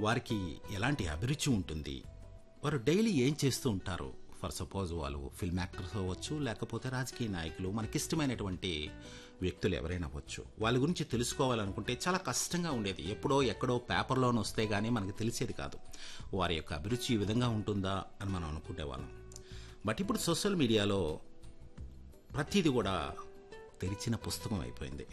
వారికి ఎలాంటి అభిరుచి ఉంటుంది వారు డైలీ ఏం చేస్తూ ఉంటారు ఫర్ సపోజ్ వాళ్ళు ఫిల్మ్ యాక్టర్స్ అవ్వచ్చు లేకపోతే రాజకీయ నాయకులు మనకిష్టమైనటువంటి వ్యక్తులు ఎవరైనా అవ్వచ్చు వాళ్ళ గురించి తెలుసుకోవాలనుకుంటే చాలా కష్టంగా ఉండేది ఎప్పుడో ఎక్కడో పేపర్లోనే వస్తే కానీ మనకు తెలిసేది కాదు వారి యొక్క అభిరుచి ఈ విధంగా ఉంటుందా అని మనం అనుకునే వాళ్ళం బట్ ఇప్పుడు సోషల్ మీడియాలో ప్రతిదీ కూడా తెరిచిన పుస్తకం అయిపోయింది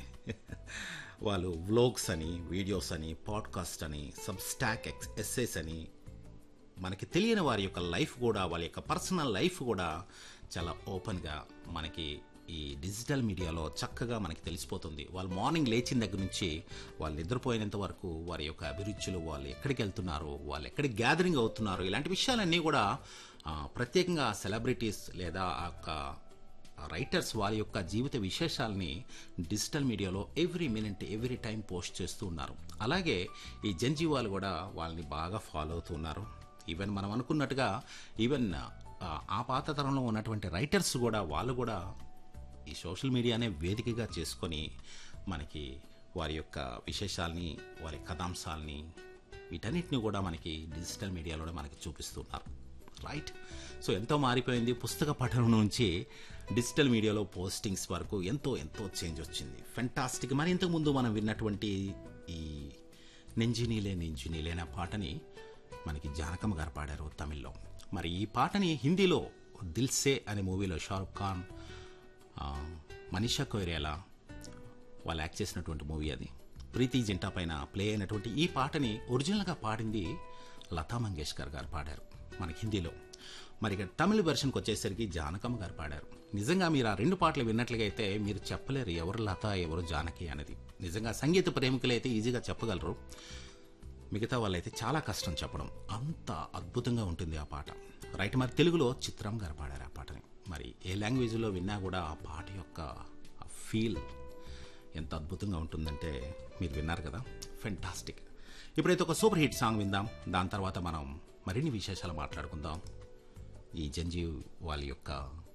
వాళ్ళు వ్లోగ్స్ అని వీడియోస్ అని పాడ్కాస్ట్ అని సబ్స్టాక్ ఎక్స్ ఎస్సేస్ అని మనకి తెలియని వారి యొక్క లైఫ్ కూడా వాళ్ళ యొక్క పర్సనల్ లైఫ్ కూడా చాలా ఓపెన్గా మనకి ఈ డిజిటల్ మీడియాలో చక్కగా మనకి తెలిసిపోతుంది వాళ్ళు మార్నింగ్ లేచిన దగ్గర నుంచి వాళ్ళు నిద్రపోయినంత వరకు వారి యొక్క అభిరుచులు వాళ్ళు ఎక్కడికి వెళ్తున్నారు వాళ్ళు ఎక్కడికి గ్యాదరింగ్ అవుతున్నారు ఇలాంటి విషయాలన్నీ కూడా ఆ, ప్రత్యేకంగా సెలబ్రిటీస్ లేదా ఆ యొక్క రైటర్స్ వారి యొక్క జీవిత విశేషాలని డిజిటల్ మీడియాలో every minute every time post చేస్తూ ఉన్నారు అలాగే ఈ జంజీవాలు కూడా వాళ్ళని బాగా ఫాలో అవుతున్నారు ఈవెన్ మనం అనుకున్నట్టుగా ఈవెన్ ఆ, ఆ పాత తరంలో ఉన్నటువంటి రైటర్స్ కూడా వాళ్ళు కూడా ఈ సోషల్ మీడియానే వేదికగా చేసుకొని మనకి వారి యొక్క విశేషాల్ని వారి కథాంశాలని వీటన్నిటిని కూడా మనకి డిజిటల్ మీడియాలోనే మనకి చూపిస్తున్నారు రైట్ సో ఎంతో మారిపోయింది పుస్తక పఠనం నుంచి డిజిటల్ మీడియాలో పోస్టింగ్స్ వరకు ఎంతో ఎంతో చేంజ్ వచ్చింది ఫెంటాస్టిక్ మరి ఇంతకుముందు మనం విన్నటువంటి ఈ నెంజినీలే నెంజినీలే అనే పాటని మనకి జానకమ్మ గారు పాడారు తమిళ్లో మరి ఈ పాటని హిందీలో దిల్సే అనే మూవీలో షారుఖ్ ఖాన్ ఆ, మనీషా కొయిరేలా వాళ్ళు యాక్ట్ చేసినటువంటి మూవీ అది ప్రీతి జింటా పైన ప్లే అయినటువంటి ఈ పాటని ఒరిజినల్గా పాడింది లతా మంగేష్కర్ గారు పాడారు మనకి హిందీలో మరి ఇక తమిళ వెర్షన్కి వచ్చేసరికి జానకమ్మ గారు పాడారు నిజంగా మీరు ఆ రెండు పాటలు విన్నట్లుగా అయితే మీరు చెప్పలేరు ఎవరు లత ఎవరు జానకి అనేది నిజంగా సంగీత ప్రేమికులు అయితే ఈజీగా చెప్పగలరు మిగతా వాళ్ళైతే చాలా కష్టం చెప్పడం అంత అద్భుతంగా ఉంటుంది ఆ పాట రైట్ మరి తెలుగులో చిత్రం గారు పాడారు ఆ పాటని మరి ఏ లాంగ్వేజ్లో విన్నా కూడా ఆ పాట యొక్క ఫీల్ ఎంత అద్భుతంగా ఉంటుందంటే మీరు విన్నారు కదా ఫెంటాస్టిక్ ఇప్పుడైతే ఒక సూపర్ హిట్ సాంగ్ విందాం దాని తర్వాత మనం మరిన్ని విశేషాలు మాట్లాడుకుందాం ఈ జంజీవ్ వాళ్ళ యొక్క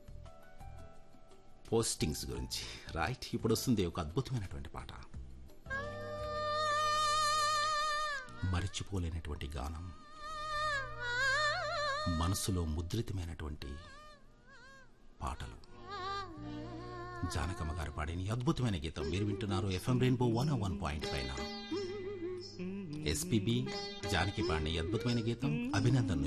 పోస్టింగ్స్ గురించి రైట్ ఇప్పుడు వస్తుంది ఒక అద్భుతమైనటువంటి పాట మరిచిపోలేనటువంటి గానం మనసులో ముద్రితమైనటువంటి పాటలు జానకమ్మ గారు పాడిన ఈ అద్భుతమైన గీతం మీరు వింటున్నారు FM rainbow one one point పైన ఎస్పీబీ జానకి పాడిన ఈ అద్భుతమైన గీతం అభినందన్